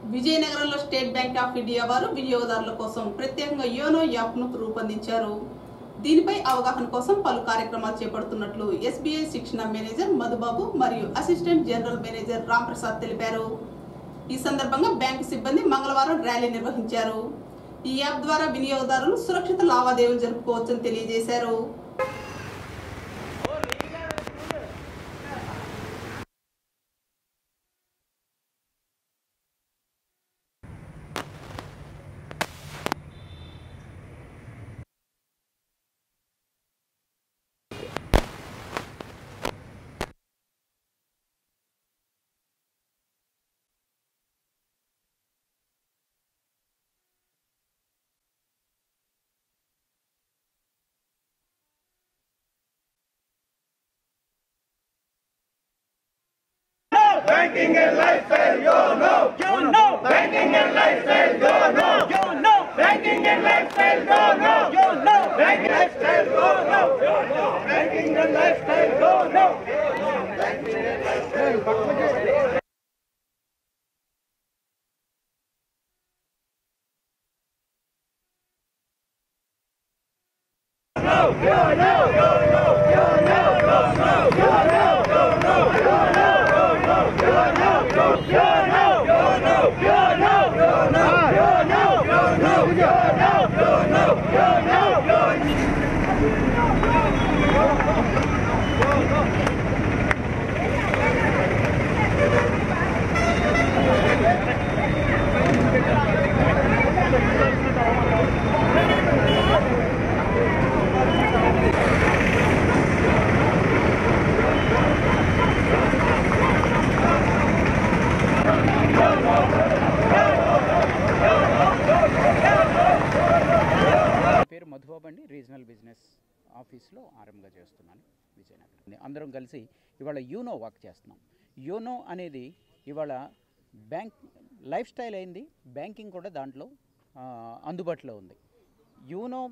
విజయనగరంలో state Bank of India వారు వినియోగదారుల కోసం ప్రత్యేకంగా యోనో యాప్ను రూపొందించారు దీనిపై అవగాహన కోసం పలు కార్యక్రమాలు చేపడుతున్నట్లు ఎస్బీఐ శిక్షణ మేనేజర్ మధుబాబు మరియు అసిస్టెంట్ జనరల్ మేనేజర్ రాంప్రసాద్ తెలిపారు ఈ సందర్భంగా బ్యాంకు సిబ్బంది మంగళవారం ర్యాలీ నిర్వహించారు ఈ యాప్ ద్వారా వినియోగదారులు సురక్షిత లావాదేవీలు జరుపుకోవచ్చని తెలియజేశారు Banking and lifestyle, you know. You know. Banking and lifestyle, you know. You know. Banking and lifestyle, you know. You know. Banking lifestyle, you know. You know. Banking and lifestyle, you know. నా పేరు మధుబాబు అండి regional business ఆఫీస్లో ఆరంభంగా చేస్తున్నాను విజయనగరం అందరం కలిసి ఇవాళ you know work చేస్తున్నాం YONO అనేది ఇవాళ బ్యాంక్ లైఫ్ స్టైల్ అయింది బ్యాంకింగ్ కూడా దాంట్లో ఆ, అందుబాటులో ఉంది యూనో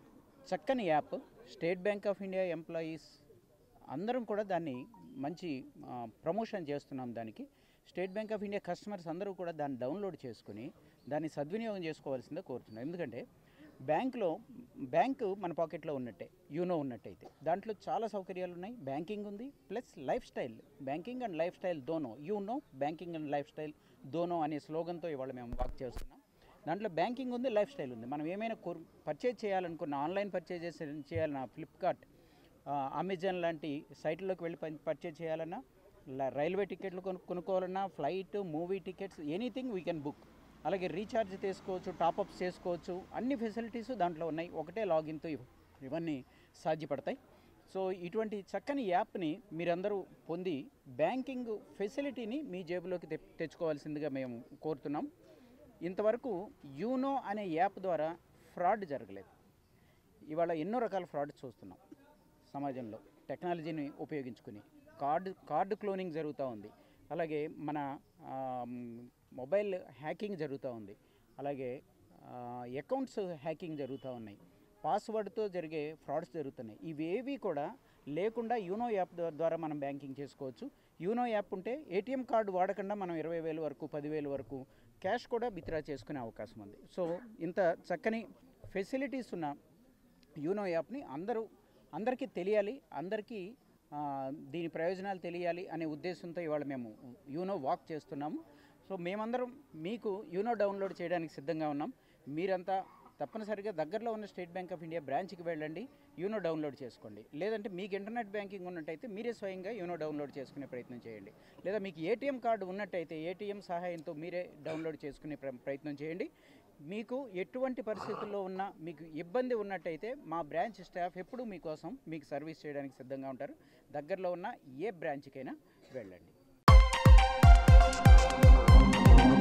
చక్కని app State Bank of India employees అందరం కూడా దాన్ని మంచి ఆ, ప్రమోషన్ చేస్తున్నాం దానికి State Bank of India customers అందరూ కూడా దాన్ని డౌన్లోడ్ చేసుకుని దాన్ని సద్వినియోగం చేసుకోవాల్సిందే కోరుతున్నాం ఎందుకంటే బ్యాంకులో బ్యాంకు మన పాకెట్లో ఉన్నట్టే యూనో ఉన్నట్టయితే దాంట్లో చాలా సౌకర్యాలు ఉన్నాయి బ్యాంకింగ్ ఉంది plus lifestyle banking and lifestyle దోనో YONO banking and lifestyle దోనో అనే స్లోగన్తో ఇవాళ మేము వాక్ చేస్తున్నాం దాంట్లో బ్యాంకింగ్ ఉంది లైఫ్ స్టైల్ ఉంది మనం ఏమైనా కోర్ పర్చేజ్ చేయాలనుకున్న ఆన్లైన్ పర్చేజెస్ చేయాలన్నా ఫ్లిప్కార్ట్ ఆ, అమెజాన్ లాంటి సైట్లోకి వెళ్ళి పం- పర్చేజ్ చేయాలన్నా ల- రైల్వే టికెట్లు కొను కొనుక్కోవాలన్నా flight movie tickets anything we can book అలాగే రీఛార్జ్ చేసుకోవచ్చు టాపప్స్ చేసుకోవచ్చు అన్ని ఫెసిలిటీస్ దాంట్లో ఉన్నాయి ఒకటే లాగిన్తో ఇవ్- ఇవన్నీ సాధ్యపడతాయి సో ఇటువంటి చక్కని యాప్ని మీరందరూ పొంది బ్యాంకింగ్ ఫెసిలిటీని మీ జేబులోకి తె తెచ్చుకోవాల్సిందిగా మేము కోరుతున్నాం ఇంతవరకు యూనో అనే యాప్ ద్వారా ఫ్రాడ్ జరగలేదు ఇవాళ ఎన్నో రకాల ఫ్రాడ్ చూస్తున్నాం సమాజంలో టెక్నాలజీని ఉపయోగించుకుని కార్డు కార్డు క్లోనింగ్ జరుగుతూ ఉంది అలాగే మన ఆమ్, మొబైల్ హ్యాకింగ్ జరుగుతూ ఉంది అలాగే ఆ, అకౌంట్స్ హ్యాకింగ్ జరుగుతూ ఉన్నాయి పాస్వర్డ్తో జరిగే ఫ్రాడ్స్ జరుగుతున్నాయి ఇవేవి కూడా లేకుండా యూనో యాప్ ద్వా- ద్వారా మనం బ్యాంకింగ్ చేసుకోవచ్చు యూనో యాప్ ఉంటే ఏటీఎం కార్డు వాడకుండా మనం ఇరవై వేలు వరకు పదివేలు వరకు క్యాష్ కూడా విత్డ్రా చేసుకునే అవకాశం ఉంది సో ఇంత చక్కని ఫెసిలిటీస్ ఉన్న యూనో యాప్ని అందరూ అందరికీ తెలియాలి అందరికీ ఆ, దీని ప్రయోజనాలు తెలియాలి అనే ఉద్దేశంతో ఇవాళ మేము యూనో వాక్ చేస్తున్నాము సో మేమందరం మీకు యూనో డౌన్లోడ్ చేయడానికి సిద్ధంగా ఉన్నాం మీరంతా తప్పనిసరిగా దగ్గరలో ఉన్న స్టేట్ బ్యాంక్ ఆఫ్ ఇండియా బ్రాంచ్కి వెళ్ళండి యూనో డౌన్లోడ్ చేసుకోండి లేదంటే మీకు ఇంటర్నెట్ బ్యాంకింగ్ ఉన్నట్టయితే మీరే స్వయంగా యూనో డౌన్లోడ్ చేసుకునే ప్రయత్నం చేయండి లేదా మీకు ఏటీఎం కార్డు ఉన్నట్టయితే ఏటీఎం సహాయంతో మీరే డౌన్లోడ్ చేసుకునే ప్ర- ప్రయత్నం చేయండి మీకు ఎటువంటి పరిస్థితుల్లో ఉన్నా మీకు ఇబ్బంది ఉన్నట్టయితే మా బ్రాంచ్ స్టాఫ్ ఎప్పుడూ మీకోసం మీకు సర్వీస్ చేయడానికి సిద్ధంగా ఉంటారు దగ్గరలో ఉన్న ఏ బ్రాంచ్కైనా వెళ్ళండి